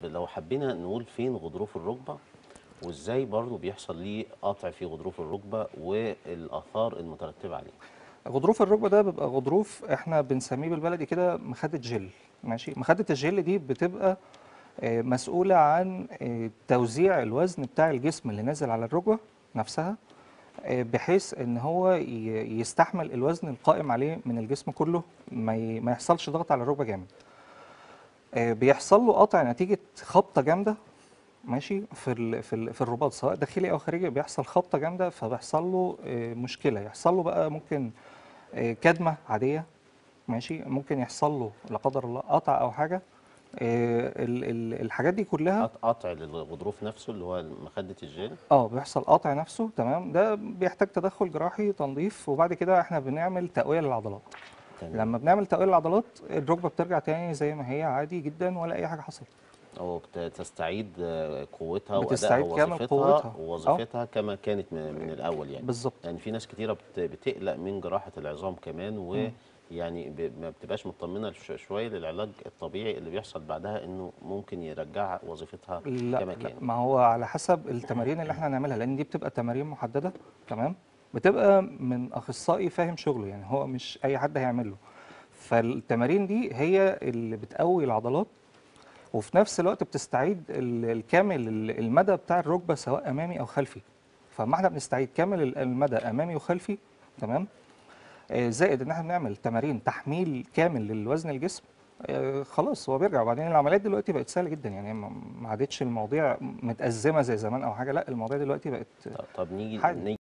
لو حبينا نقول فين غضروف الركبة وازاي برضو بيحصل ليه قطع في غضروف الركبة والآثار المترتبة عليه غضروف الركبه ده بيبقى غضروف احنا بنسميه بالبلدي كده مخده جل ماشي مخده الجل دي بتبقى آه، مسؤوله عن آه، توزيع الوزن بتاع الجسم اللي نازل على الركبه نفسها آه، بحيث ان هو ي- يستحمل الوزن القائم عليه من الجسم كله ما ي- ما يحصلش ضغط على الركبه جامد آه، بيحصل له قطع نتيجه خبطه جامده ماشي في ال في ال في الرباط سواء داخلي او خارجي بيحصل خبطه جامده فبيحصل له آه، مشكله يحصل له بقى ممكن آه، كدمه عاديه ماشي ممكن يحصل له لا قدر الله قطع او حاجه آه، ال- ال- الحاجات دي كلها قط- قطع للغضروف نفسه اللي هو مخدة الجل اه بيحصل قطع نفسه تمام ده بيحتاج تدخل جراحي تنظيف وبعد كده احنا بنعمل تقويه للعضلات تمام. لما بنعمل تقويه للعضلات الركبه بترجع تاني زي ما هي عادي جدا ولا اي حاجه حصلت أو بت- تستعيد آه، قوتها بتستعيد وأدائها كامل ووظيفتها قوتها. ووظيفتها كما كانت من من الأول يعني بالظبط يعني في ناس كتيرة بت- بتقلق من جراحة العظام كمان ويعني ب- ما بتبقاش مطمنة ش- شوية للعلاج الطبيعي اللي بيحصل بعدها إنه ممكن يرجع وظيفتها لا, كما لا كان ما هو على حسب التمارين اللي احنا هنعملها لان دي بتبقى تمارين محدده تمام بتبقى من اخصائي فاهم شغله يعني هو مش اي حد هيعمل له فالتمارين دي هي اللي بتقوي العضلات وفي نفس الوقت بتستعيد ال- الكامل ال- المدى بتاع الركبه سواء امامي او خلفي فما احنا بنستعيد كامل ال- المدى امامي وخلفي تمام آه، زائد ان احنا بنعمل تمارين تحميل كامل للوزن الجسم آه، خلاص هو بيرجع وبعدين العمليات دلوقتي بقت سهله جدا يعني ما ما عادتش المواضيع متأزمه زي زمان او حاجه لا المواضيع دلوقتي بقت طب- طب نيجي حاجة. نيجي